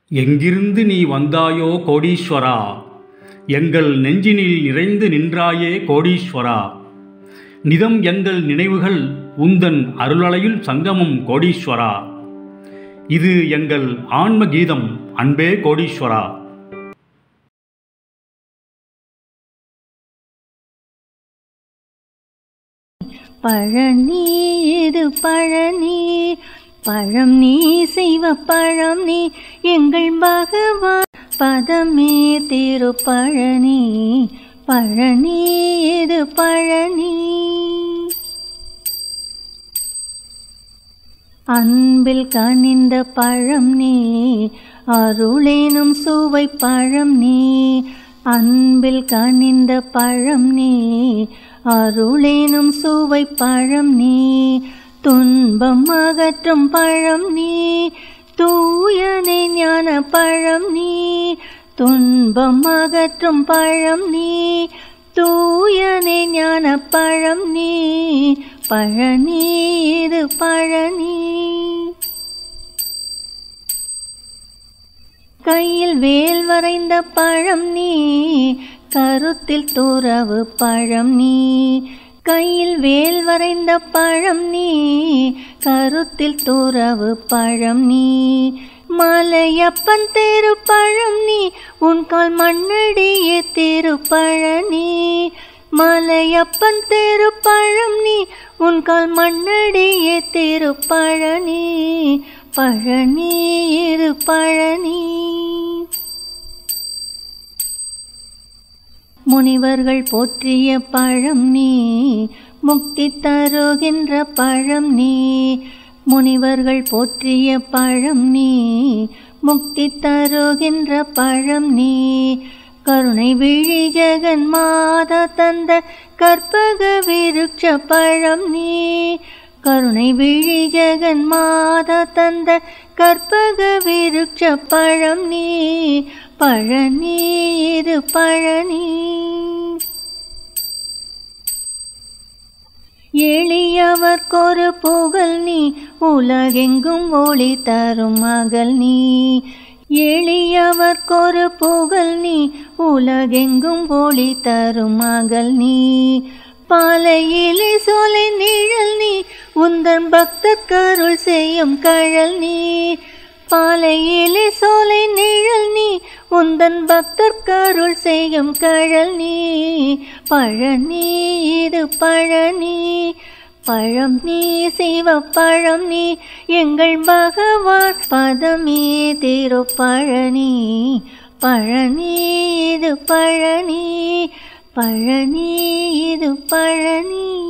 எங்கிருந்து நீ வந்தாயோ கோடீஸ்வரா எங்கள் நெஞ்சினில் நிறைந்து நின்றாயே கோடீஸ்வரா நிதம் எங்கள் நினைவுகள் உந்தன் அருளலையில் சங்கமம் கோடீஸ்வரா இது எங்கள் ஆன்ம கீதம் அன்பே கோடீஸ்வரா பழனி இது பழனி பழம் நீ செய்வ பழம் நீ எங்கள் பகவான் பதமே திருப்பழனி பழனி இது பழனி அன்பில் கனிந்த பழம் நீ அருளேனும் சுவை பழம் நீ அன்பில் கனிந்த பழம் நீ அருளேனும் சுவை பழம் நீ துன்பம் அகற்றும் பழம் நீ தூயனை ஞான பழம் நீ துன்பம் அகற்றும் பழம் நீ தூயனை ஞான பழம் நீ பழனி இது பழனி கையில் வேல் வரைந்த பழம் நீ கருத்தில் துறவு பழம் நீ கையில் வேல் வரைந்த பழம் நீ கருத்தில் துறவு பழம் நீ மலையப்பன் திருப்பழம் நீ உன் கால் மண்ணடிய திருப்பழனி மலையப்பன் திருப்பழம் நீ உன் கால் மண்ணடிய திருப்பழனி பழனி இரு பழனி முனிவர்கள் போற்றிய பழம் நீ முக்தி தருகின்ற பழம் நீ முனிவர்கள் போற்றிய பழம் நீ முக்தி தருகின்ற பழம் நீ கருணை விழி ஜெகன் மாதா தந்த கற்பக விருட்ச பழம் நீ கருணை விழி ஜெகன் மாதா தந்த கற்பக விருட்ச பழம் நீ பழனி இது பழனி எளியவர்க்கொரு புகழ் நீ உலகெங்கும் ஒளி தரும் மகள் நீ எளியவர்க்கொரு புகழ் நீ உலகெங்கும் ஒளி தரும் மகள் நீ பாலையிலே சோலை நிழல் நீ உந்தன் பக்தர் கருள் செய்யும் கழல் நீ பாலையிலே சோலை நிழல் நீ உந்தன் பக்தர் கருள் செய்யும் கழல் நீ பழனி இது பழனி பழம் நீ சிவ பழம் நீ எங்கள் பகவான் பதமே திருப்பழனி பழனி இது பழனி பழனி இது பழனி